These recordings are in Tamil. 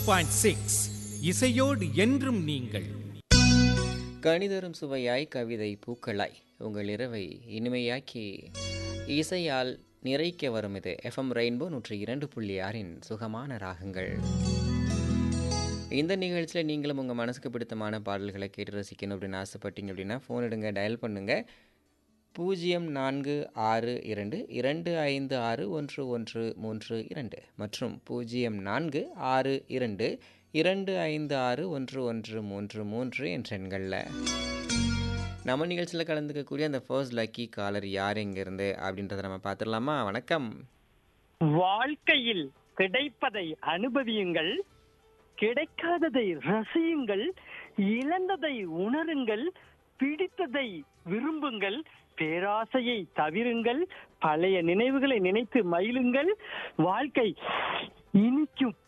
பாயிண்ட் சிக்ஸ் இசையோடு என்றும் நீங்கள் கணிதரும் சுவையாய் கவிதை பூக்களாய் உங்கள் இரவை இனிமையாக்கி இசையால் நிறைக்க வரும் இது எஃப்எம் ரெயின்போ நூற்றி இரண்டு புள்ளி ஆறின் சுகமான ராகங்கள் இந்த நிகழ்ச்சியில் நீங்களும் உங்கள் மனசுக்கு பிடித்தமான பாடல்களை கேட்டு ரசிக்கணும் அப்படின்னு ஆசைப்பட்டீங்க அப்படின்னா ஃபோன் எடுங்க டயல் பண்ணுங்கள் பூஜ்ஜியம் நான்கு ஆறு இரண்டு இரண்டு ஐந்து ஆறு ஒன்று ஒன்று மூன்று இரண்டு மற்றும் பூஜ்ஜியம் நான்கு ஆறு இரண்டு இரண்டு ஐந்து ஆறு ஒன்று ஒன்று மூன்று மூன்று என்ற எண்களில் நம்ம நிகழ்ச்சியில் கலந்துக்கக்கூடிய அந்த ஃபர்ஸ்ட் லக்கி காலர் யார் எங்கேருந்து அப்படின்றத நம்ம பார்த்துடலாமா வணக்கம் வாழ்க்கையில் கிடைப்பதை அனுபவியுங்கள் கிடைக்காததை ரசியுங்கள் இழந்ததை உணருங்கள் பிடித்ததை விரும்புங்கள் பேராசையை தவிருங்கள் பழைய நினைவுகளை நினைத்து மகிழுங்கள் வாழ்க்கை இனிக்கும்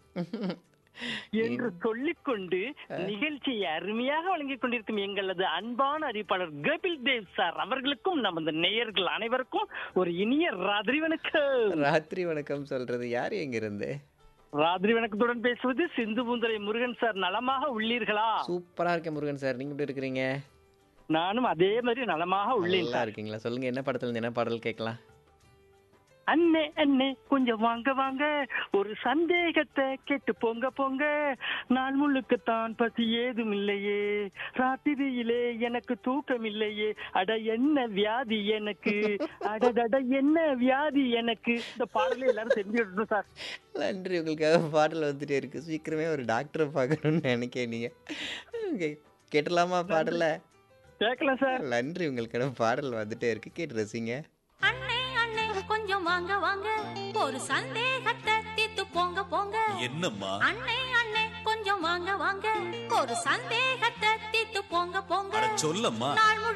என்று சொல்லிக்கொண்டு நிகழ்ச்சியை அருமையாக வழங்கிக் கொண்டிருக்கும் எங்களது அன்பான அறிவிப்பாளர் கபில் தேவ் சார் அவர்களுக்கும் நமது நேயர்கள் அனைவருக்கும் ஒரு இனிய ராத்திரி வணக்கம் ராத்திரி வணக்கம் சொல்கிறது யார் எங்கேருந்து ராத்திரி வணக்கத்துடன் பேசுவது சிந்து பூந்தரை முருகன் சார் நலமாக உள்ளீர்களா சூப்பராக இருக்கேன் முருகன் சார் நீங்கள் எப்படி இருக்கிறீங்க நானும் அதே மாதிரி நலமாக உள்ளேன் நல்லா சார் இருக்கீங்களா சொல்லுங்கள் என்ன படத்துல இருந்து என்ன பாடல் கேட்கலாம் அண்ணே அண்ணே கொஞ்சம் வாங்க வாங்க ஒரு சந்தேகத்தை கேட்டு போங்க போங்க நாள் முழுக்கத்தான் பசி ஏதும் இல்லையே ராத்திரியிலே எனக்கு தூக்கம் இல்லையே அட என்ன வியாதி எனக்கு அடடட என்ன வியாதி எனக்கு இந்த பாடலை எல்லாரும் தெரிஞ்சுக்கணும் சார் நன்றி உங்களுக்காக பாடல் வந்துட்டே இருக்கு சீக்கிரமே ஒரு டாக்டரை பார்க்கணும்னு நினைக்கிறேன் நீங்கள் கேட்டலாமா பாடலை கேட்கலாம் சார் நன்றி உங்களுக்கான பாடல் வந்துட்டே இருக்கு கேட்டு ரசிங்க அண்ணே அண்ணே கொஞ்சம் வாங்க வாங்க ஒரு சந்தேகத்தை தீர்த்து போங்க போங்க என்னம்மா அண்ணே அண்ணே கொஞ்சம் வாங்க வாங்க ஒரு சந்தேகத்தை தீர்த்து போங்க போங்க அட சொல்லம்மா நாள்